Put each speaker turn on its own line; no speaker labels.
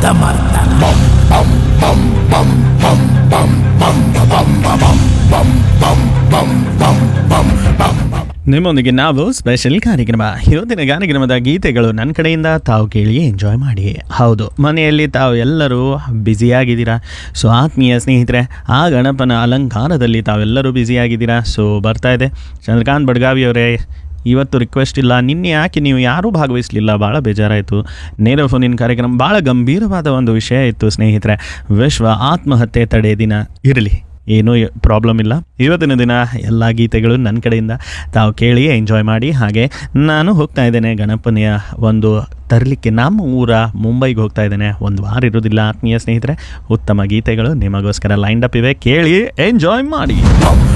ಸಮರ್ಥ ಬಂ ಬಂ ಬಂ ಬಂ ಬಂ ಬಂ ಬಂ ಬಂ ಬಂ ಬಂ ಬಂ ಬಂ ಬಂ ಬಂ ಬಂ ಬಂ
ನಿಮ್ಮೊಂದಿಗೆ ನಾವು ಸ್ಪೆಷಲ್ ಕಾರ್ಯಕ್ರಮ ಇವತ್ತಿನ ಕಾರ್ಯಕ್ರಮದ ಗೀತೆಗಳು ನನ್ನ ಕಡೆಯಿಂದ ತಾವು ಕೇಳಿ ಎಂಜಾಯ್ ಮಾಡಿ ಹೌದು ಮನೆಯಲ್ಲಿ ತಾವು ಎಲ್ಲರೂ ಬ್ಯುಸಿಯಾಗಿದ್ದೀರಾ ಸೊ ಆತ್ಮೀಯ ಸ್ನೇಹಿತರೆ ಆ ಗಣಪನ ಅಲಂಕಾರದಲ್ಲಿ ತಾವೆಲ್ಲರೂ ಬ್ಯುಸಿಯಾಗಿದ್ದೀರಾ ಸೊ ಬರ್ತಾ ಇದೆ ಚಂದ್ರಕಾಂತ್ ಬಡ್ಗಾವಿ ಅವರೇ ಇವತ್ತು ರಿಕ್ವೆಸ್ಟ್ ಇಲ್ಲ ನಿನ್ನೆ ಯಾಕೆ ನೀವು ಯಾರೂ ಭಾಗವಹಿಸಲಿಲ್ಲ ಭಾಳ ಬೇಜಾರಾಯಿತು ನೇರ ಫೋನಿನ ಕಾರ್ಯಕ್ರಮ ಭಾಳ ಗಂಭೀರವಾದ ಒಂದು ವಿಷಯ ಇತ್ತು ಸ್ನೇಹಿತರೆ ವಿಶ್ವ ಆತ್ಮಹತ್ಯೆ ತಡೆ ದಿನ ಇರಲಿ ಏನೂ ಪ್ರಾಬ್ಲಮ್ ಇಲ್ಲ ಇವತ್ತಿನ ದಿನ ಎಲ್ಲ ಗೀತೆಗಳು ನನ್ನ ಕಡೆಯಿಂದ ತಾವು ಕೇಳಿ ಎಂಜಾಯ್ ಮಾಡಿ ಹಾಗೆ ನಾನು ಹೋಗ್ತಾ ಇದ್ದೇನೆ ಗಣಪನೆಯ ಒಂದು ತರಲಿಕ್ಕೆ ನಮ್ಮ ಊರ ಮುಂಬೈಗೆ ಹೋಗ್ತಾ ಇದ್ದೇನೆ ಒಂದು ವಾರ ಇರೋದಿಲ್ಲ ಆತ್ಮೀಯ ಸ್ನೇಹಿತರೆ ಉತ್ತಮ ಗೀತೆಗಳು ನಿಮಗೋಸ್ಕರ ಲೈಂಡ್ ಅಪ್ ಇವೆ ಕೇಳಿ ಎಂಜಾಯ್ ಮಾಡಿ
ಬಂ